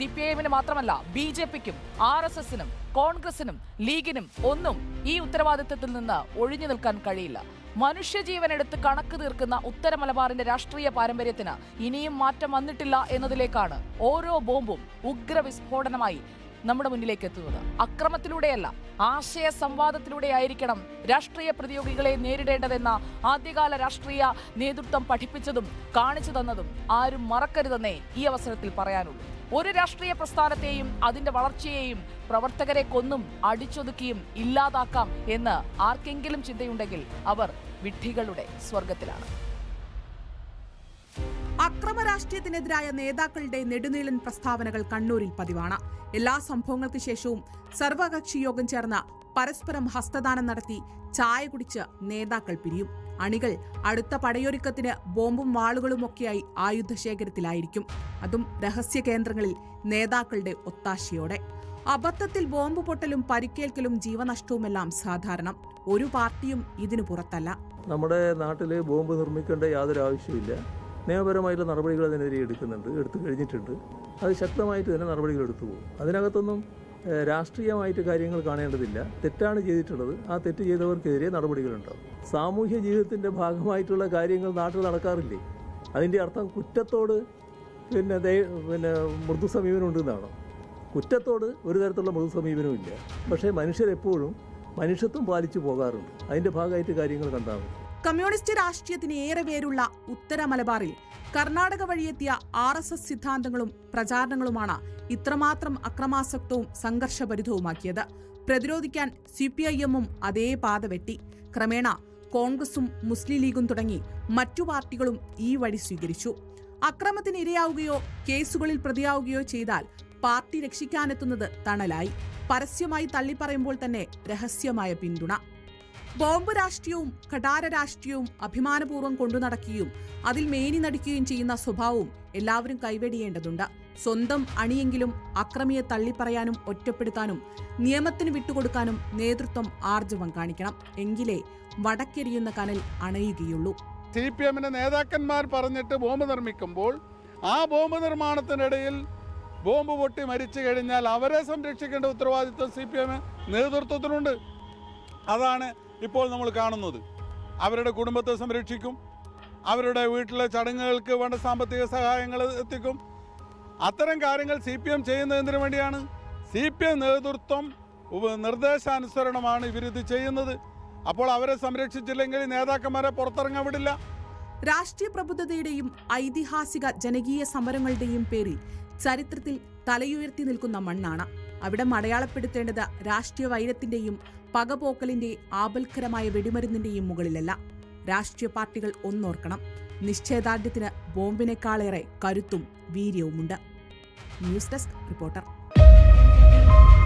C P I എമ്മിന് മാത്രമല്ല B J പിക്കും ആർ എസ് എസിനും കോൺഗ്രസിനും ലീഗിനും ഒന്നും ഈ ഉത്തരവാദിത്തത്തിൽ നിന്ന് ഒഴിഞ്ഞു നിൽക്കാൻ കഴിയില്ല മനുഷ്യജീവനെടുത്ത് കണക്ക് തീർക്കുന്ന ഉത്തര മലബാറിന്റെ രാഷ്ട്രീയ പാരമ്പര്യത്തിന് ഇനിയും മാറ്റം വന്നിട്ടില്ല എന്നതിലേക്കാണ് ഓരോ ബോംബും ഉഗ്ര വിസ്ഫോടനമായി നമ്മുടെ മുന്നിലേക്ക് എത്തുന്നത് അക്രമത്തിലൂടെയല്ല ആശയ സംവാദത്തിലൂടെയായിരിക്കണം രാഷ്ട്രീയ പ്രതിയോഗികളെ നേരിടേണ്ടതെന്ന ആദ്യകാല രാഷ്ട്രീയ നേതൃത്വം പഠിപ്പിച്ചതും കാണിച്ചു തന്നതും ആരും മറക്കരുതെന്നേ ഈ അവസരത്തിൽ പറയാനുള്ളൂ ഒരു രാഷ്ട്രീയ പ്രസ്ഥാനത്തെയും അതിന്റെ വളർച്ചയെയും പ്രവർത്തകരെ കൊന്നും അടിച്ചൊതുക്കിയും ഇല്ലാതാക്കാം എന്ന് ആർക്കെങ്കിലും ചിന്തയുണ്ടെങ്കിൽ അവർ വിഡ്ഢികളുടെ സ്വർഗത്തിലാണ് അക്രമ രാഷ്ട്രീയത്തിനെതിരായ നേതാക്കളുടെ നെടുനീളൻ പ്രസ്താവനകൾ കണ്ണൂരിൽ പതിവാണ് എല്ലാ സംഭവങ്ങൾക്ക് ശേഷവും സർവകക്ഷി യോഗം ചേർന്ന് പരസ്പരം ഹസ്തദാനം നടത്തി ചായ കുടിച്ച് നേതാക്കൾ പിരിയും അണികൾ അടുത്ത പടയൊരുക്കത്തിന് ബോംബും വാളുകളുമൊക്കെയായി ആയുധശേഖരത്തിലായിരിക്കും അതും രഹസ്യ കേന്ദ്രങ്ങളിൽ നേതാക്കളുടെ ഒത്താശയോടെ അബദ്ധത്തിൽ ബോംബ് പൊട്ടലും പരിക്കേൽക്കലും ജീവനഷ്ടവുമെല്ലാം സാധാരണം ഒരു പാർട്ടിയും ഇതിനു പുറത്തല്ല നമ്മുടെ നാട്ടിൽ ബോംബ് നിർമ്മിക്കേണ്ട യാതൊരു ആവശ്യമില്ല നിയമപരമായിട്ടുള്ള നടപടികൾ അതിനെതിരെ എടുക്കുന്നുണ്ട് എടുത്തു കഴിഞ്ഞിട്ടുണ്ട് അത് ശക്തമായിട്ട് തന്നെ നടപടികൾ എടുത്തു പോകും അതിനകത്തൊന്നും ഏഹ്, രാഷ്ട്രീയമായിട്ട് കാര്യങ്ങൾ കാണേണ്ടതില്ല തെറ്റാണ് ചെയ്തിട്ടുള്ളത് ആ തെറ്റ് ചെയ്തവർക്കെതിരെ നടപടികളുണ്ടാവും സാമൂഹ്യ ജീവിതത്തിൻ്റെ ഭാഗമായിട്ടുള്ള കാര്യങ്ങൾ നാട്ടിൽ നടക്കാറില്ലേ അതിൻ്റെ അർത്ഥം കുറ്റത്തോട് പിന്നെ ദയ- പിന്നെ മൃദു സമീപനം ഉണ്ടെന്നാണോ കുറ്റത്തോട് ഒരു തരത്തിലുള്ള മൃദു സമീപനവും ഇല്ല പക്ഷേ മനുഷ്യരെപ്പോഴും മനുഷ്യത്വം പാലിച്ചു പോകാറുണ്ട് അതിൻ്റെ ഭാഗമായിട്ട് കാര്യങ്ങൾ കണ്ടാൽ മതി കമ്മ്യൂണിസ്റ്റ് രാഷ്ട്രീയത്തിന് ഏറെ പേരുള്ള ഉത്തര മലബാറിൽ കർണാടക വഴിയെത്തിയ ആർ എസ് എസ് സിദ്ധാന്തങ്ങളും പ്രചാരണങ്ങളുമാണ് ഇത്രമാത്രം അക്രമാസക്തവും സംഘർഷഭരിതവുമാക്കിയത് പ്രതിരോധിക്കാൻ സി പി ഐ എമ്മും അതേ പാത വെട്ടി ക്രമേണ കോൺഗ്രസും മുസ്ലിം ലീഗും തുടങ്ങി മറ്റു പാർട്ടികളും ഈ വഴി സ്വീകരിച്ചു അക്രമത്തിന് ഇരയാവുകയോ കേസുകളിൽ പ്രതിയാവുകയോ ചെയ്താൽ പാർട്ടി രക്ഷിക്കാനെത്തുന്നത് തണലായി പരസ്യമായി തള്ളിപ്പറയുമ്പോൾ തന്നെ രഹസ്യമായ പിന്തുണ ബോംബ് രാഷ്ട്രീയവും കടാര രാഷ്ട്രീയവും അഭിമാനപൂർവ്വം കൊണ്ടു നടക്കുകയും അതിൽ മേനി നടിക്കുകയും ചെയ്യുന്ന സ്വഭാവവും എല്ലാവരും കൈവെടിയേണ്ടതുണ്ട് സ്വന്തം അണിയെങ്കിലും അക്രമിയെ തള്ളിപ്പറയാനും ഒറ്റപ്പെടുത്താനും നിയമത്തിന് വിട്ടുകൊടുക്കാനും നേതൃത്വം ആർജവം കാണിക്കണം എങ്കിലേ വടക്കെരിയുന്ന കനൽ അണയുകയുള്ളൂ സി പി എമ്മിന്റെ നേതാക്കന്മാർ പറഞ്ഞിട്ട് ബോംബ് നിർമ്മിക്കുമ്പോൾ ആ ബോംബ് നിർമ്മാണത്തിനിടയിൽ ബോംബ് പൊട്ടി മരിച്ചു കഴിഞ്ഞാൽ അവരെ സംരക്ഷിക്കേണ്ട ഉത്തരവാദിത്വം സി പി എം നേതൃത്വത്തിനുണ്ട് അതാണ് ഇപ്പോൾ നമ്മൾ കാണുന്നത് അവരുടെ കുടുംബത്തെ സംരക്ഷിക്കും അവരുടെ വീട്ടിലെ ചടങ്ങുകൾക്ക് വേണ്ട സാമ്പത്തിക സഹായങ്ങൾ എത്തിക്കും അത്തരം കാര്യങ്ങൾ സി പി എം ചെയ്യുന്നതിന് വേണ്ടിയാണ് സി പി എം നേതൃത്വം ഉപ- നിർദ്ദേശാനുസരണമാണ് ഇവരിത് ചെയ്യുന്നത് അപ്പോൾ അവരെ സംരക്ഷിച്ചില്ലെങ്കിൽ നേതാക്കന്മാരെ പുറത്തിറങ്ങാൻ വിടില്ല രാഷ്ട്രീയ പ്രബുദ്ധതയുടെയും ഐതിഹാസിക ജനകീയ സമരങ്ങളുടെയും പേരിൽ ചരിത്രത്തിൽ തലയുയർത്തി നിൽക്കുന്ന മണ്ണാണ് അവിടെ അടയാളപ്പെടുത്തേണ്ടത് രാഷ്ട്രീയ വൈരത്തിന്റെയും പകപോക്കലിന്റെ ആപൽക്കരമായ വെടിമരുന്നിന്റെയും മുകളിലല്ല രാഷ്ട്രീയ പാർട്ടികൾ ഒന്നോർക്കണം നിശ്ചയദാർഢ്യത്തിന് ബോംബിനേക്കാളേറെ കരുത്തും വീര്യവുമുണ്ട് ന്യൂസ് ഡെസ്ക് റിപ്പോർട്ടർ